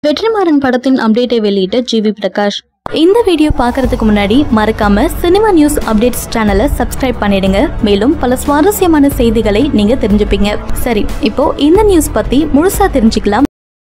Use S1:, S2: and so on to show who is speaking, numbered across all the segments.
S1: வெற்றிமாறன் படத்தின் அப்டேட்டை வெளியிட்ட ஜிவி பிரகாஷ்
S2: இந்த வீடியோ பார்க்கறதுக்கு முன்னாடி மறக்காம சினிமா நியூஸ் அப்டேட்ஸ் சேனலை சப்ஸ்கிரைப் பண்ணிடுங்க மேலும் பல சுவாரஸ்யமான செய்திகளை நீங்க தெரிஞ்சுப்பீங்க சரி இப்போ இந்த நியூஸ் பத்தி முழுசா தெரிஞ்சுக்கலாம்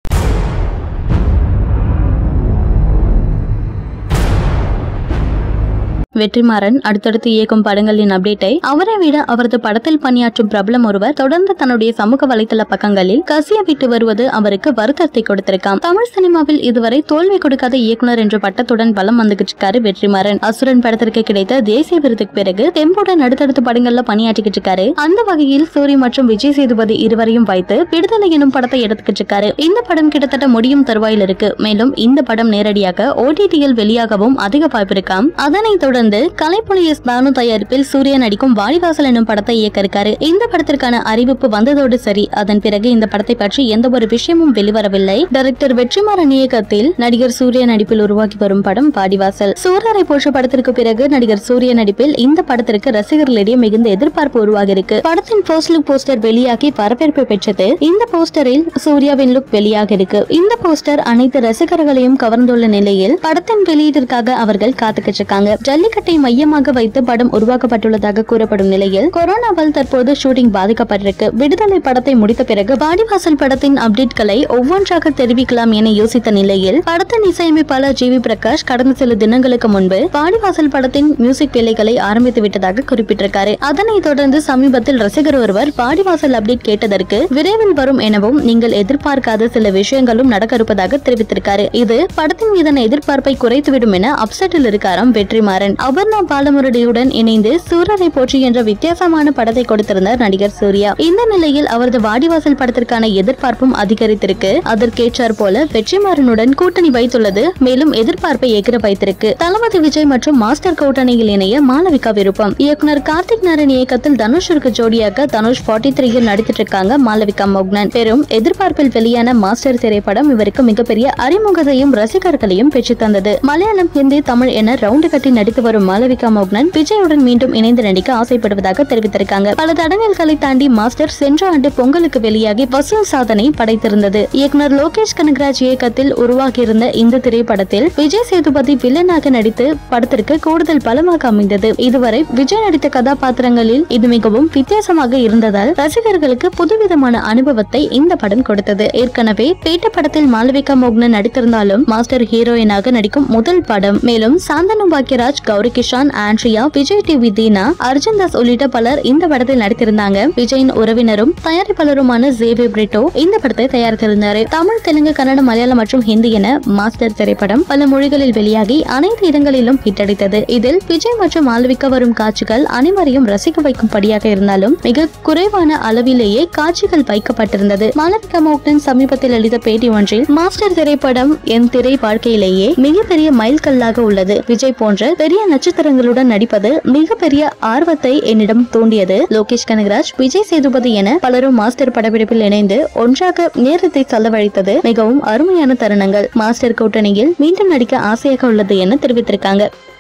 S1: வெற்றிமாறன் அடுத்தடுத்து இயக்கும் படங்களின் அப்டேட்டை அவரை விட அவரது படத்தில் பணியாற்றும் பிரபலம் ஒருவர் தொடர்ந்து தன்னுடைய சமூக வலைதள பக்கங்களில் கசிய விட்டு வருவது அவருக்கு வருத்தத்தை கொடுத்திருக்காம் தமிழ் சினிமாவில் இதுவரை தோல்வி கொடுக்காத இயக்குனர் என்ற பட்டத்துடன் பலம் வந்துகிட்டு இருக்காரு வெற்றிமாறன் அசுரன் படத்திற்கு கிடைத்த தேசிய விருதுக்கு பிறகு தெம்போட அடுத்தடுத்த படங்கள்ல பணியாற்றிக்கிட்டு இருக்காரு அந்த வகையில் சூரி மற்றும் விஜய் சேதுபதி இருவரையும் வைத்து விடுதலை எனும் படத்தை எடுத்துக்கிட்டு இருக்காரு இந்த படம் கிட்டத்தட்ட முடியும் தருவாயில் இருக்கு மேலும் இந்த படம் நேரடியாக ஓடிடியில் வெளியாகவும் அதிக வாய்ப்பு இருக்காம் அதனைத் தொடர்ந்து கலைப்புலி எஸ் பானு தயாரிப்பில் சூர்யா நடிக்கும் வாடிவாசல் என்னும் படத்தை இயக்க இருக்காரு இந்த படத்திற்கான அறிவிப்பு வந்ததோடு சரி அதன் பிறகு இந்த படத்தை பற்றி எந்த ஒரு விஷயமும் வெளிவரவில்லை டைரக்டர் வெற்றிமாறன் இயக்கத்தில் நடிகர் சூர்யா நடிப்பில் உருவாக்கி வரும் படம் வாடிவாசல் சூரரை போன்ற படத்திற்கு பிறகு நடிகர் சூர்யா நடிப்பில் இந்த படத்திற்கு ரசிகர்களிடையே மிகுந்த எதிர்பார்ப்பு உருவாகி இருக்கு படத்தின் ஃபர்ஸ்ட் லுக் போஸ்டர் வெளியாகி வரவேற்பு பெற்றது இந்த போஸ்டரில் சூர்யாவின் லுக் வெளியாக இருக்கு இந்த போஸ்டர் அனைத்து ரசிகர்களையும் கவர்ந்துள்ள நிலையில் படத்தின் வெளியீட்டிற்காக அவர்கள் காத்துக்கிட்டு இருக்காங்க ஜல்லிக்கட்டை மையமாக வைத்து படம் உருவாக்கப்பட்டுள்ளதாக கூறப்படும் நிலையில் கொரோனாவால் தற்போது ஷூட்டிங் பாதிக்கப்பட்டிருக்கு விடுதலை படத்தை முடித்த பிறகு வாடிவாசல் படத்தின் அப்டேட்களை ஒவ்வொன்றாக தெரிவிக்கலாம் என யோசித்த நிலையில் படத்தின் இசையமைப்பாளர் ஜி வி பிரகாஷ் கடந்த சில தினங்களுக்கு முன்பு வாடிவாசல் படத்தின் மியூசிக் வேலைகளை ஆரம்பித்து விட்டதாக குறிப்பிட்டிருக்காரு அதனைத் தொடர்ந்து சமீபத்தில் ரசிகர் ஒருவர் வாடிவாசல் அப்டேட் கேட்டதற்கு விரைவில் வரும் எனவும் நீங்கள் எதிர்பார்க்காத சில விஷயங்களும் நடக்க இருப்பதாக தெரிவித்திருக்காரு இது படத்தின் மீதான எதிர்பார்ப்பை குறைத்துவிடும் என அப்செட்டில் இருக்காராம் வெற்றிமாறன் அபர்ணா பாலமுரடியுடன் இணைந்து சூரரை போற்றி என்ற வித்தியாசமான படத்தை கொடுத்திருந்தார் நடிகர் சூர்யா இந்த நிலையில் அவரது வாடிவாசல் படத்திற்கான எதிர்பார்ப்பும் அதிகரித்திருக்கு அதற்கேற்றார் போல வெற்றிமாறனுடன் கூட்டணி வைத்துள்ளது மேலும் எதிர்பார்ப்பை எகிர வைத்திருக்கு தளபதி விஜய் மற்றும் மாஸ்டர் கூட்டணியில் இணைய மாளவிகா விருப்பம் இயக்குனர் கார்த்திக் நாராயண் இயக்கத்தில் தனுஷிற்கு ஜோடியாக தனுஷ் ஃபார்ட்டி த்ரீயில் நடித்துட்டு இருக்காங்க மாளவிகா மோக்னன் பெரும் எதிர்பார்ப்பில் வெளியான மாஸ்டர் திரைப்படம் இவருக்கு மிகப்பெரிய அறிமுகத்தையும் ரசிகர்களையும் பெற்று தந்தது மலையாளம் ஹிந்தி தமிழ் என ரவுண்டு கட்டி நடித்து வரும் மாளவிகா மோக்னன் விஜயுடன் மீண்டும் இணைந்து நடிக்க ஆசைப்படுவதாக தெரிவித்திருக்காங்க பல தடங்கல்களை தாண்டி மாஸ்டர் சென்ற ஆண்டு பொங்கலுக்கு வெளியாகி வசூல் சாதனை படைத்திருந்தது இயக்குனர் லோகேஷ் கனகராஜ் இயக்கத்தில் உருவாகியிருந்த இந்த திரைப்படத்தில் விஜய் சேதுபதி வில்லனாக நடித்து படத்திற்கு கூடுதல் பலமாக அமைந்தது இதுவரை விஜய் நடித்த கதாபாத்திரங்களில் இது மிகவும் வித்தியாசமாக இருந்ததால் ரசிகர்களுக்கு புதுவிதமான அனுபவத்தை இந்த படம் கொடுத்தது ஏற்கனவே பேட்ட படத்தில் மாளவிகா மோகனன் நடித்திருந்தாலும் மாஸ்டர் ஹீரோயினாக நடிக்கும் முதல் படம் மேலும் சாந்தனு பாக்யராஜ் கௌரி கிஷான் ஆண்ட்ரியா விஜய் டிவி தீனா அர்ஜுன் தாஸ் உள்ளிட்ட பலர் இந்த படத்தில் நடித்திருந்தாங்க விஜயின் உறவினரும் தயாரிப்பாளருமான ஜேவி பிரிட்டோ இந்த படத்தை தயாரித்திருந்தாரு தமிழ் தெலுங்கு கன்னடம் மலையாளம் மற்றும் ஹிந்தி என மாஸ்டர் திரைப்படம் பல மொழிகளில் வெளியாகி அனைத்து இடங்களிலும் ஹிட் அடித்தது இதில் விஜய் மற்றும் மாளவிகா வரும் காட்சிகள் அனைவரையும் ரசிக்க வைக்கும்படியாக இருந்தாலும் மிக குறைவான அளவிலேயே காட்சிகள் வைக்கப்பட்டிருந்தது மாளவிகா மோகன் சமீபத்தில் அளித்த பேட்டி ஒன்றில் மாஸ்டர் திரைப்படம் என் திரை வாழ்க்கையிலேயே மிகப்பெரிய மைல்கல்லாக உள்ளது விஜய் போன்ற பெரிய நட்சத்திரங்களுடன் நடிப்பது மிகப்பெரிய ஆர்வத்தை என்னிடம் தூண்டியது லோகேஷ் கனகராஜ் விஜய் சேதுபதி என பலரும் மாஸ்டர் படப்பிடிப்பில் இணைந்து ஒன்றாக நேரத்தை செலவழித்தது மிகவும் அருமையான தருணங்கள் மாஸ்டர் கூட்டணியில் மீண்டும் நடிக்க ஆசையாக உள்ளது என தெரிவித்திருக்காங்க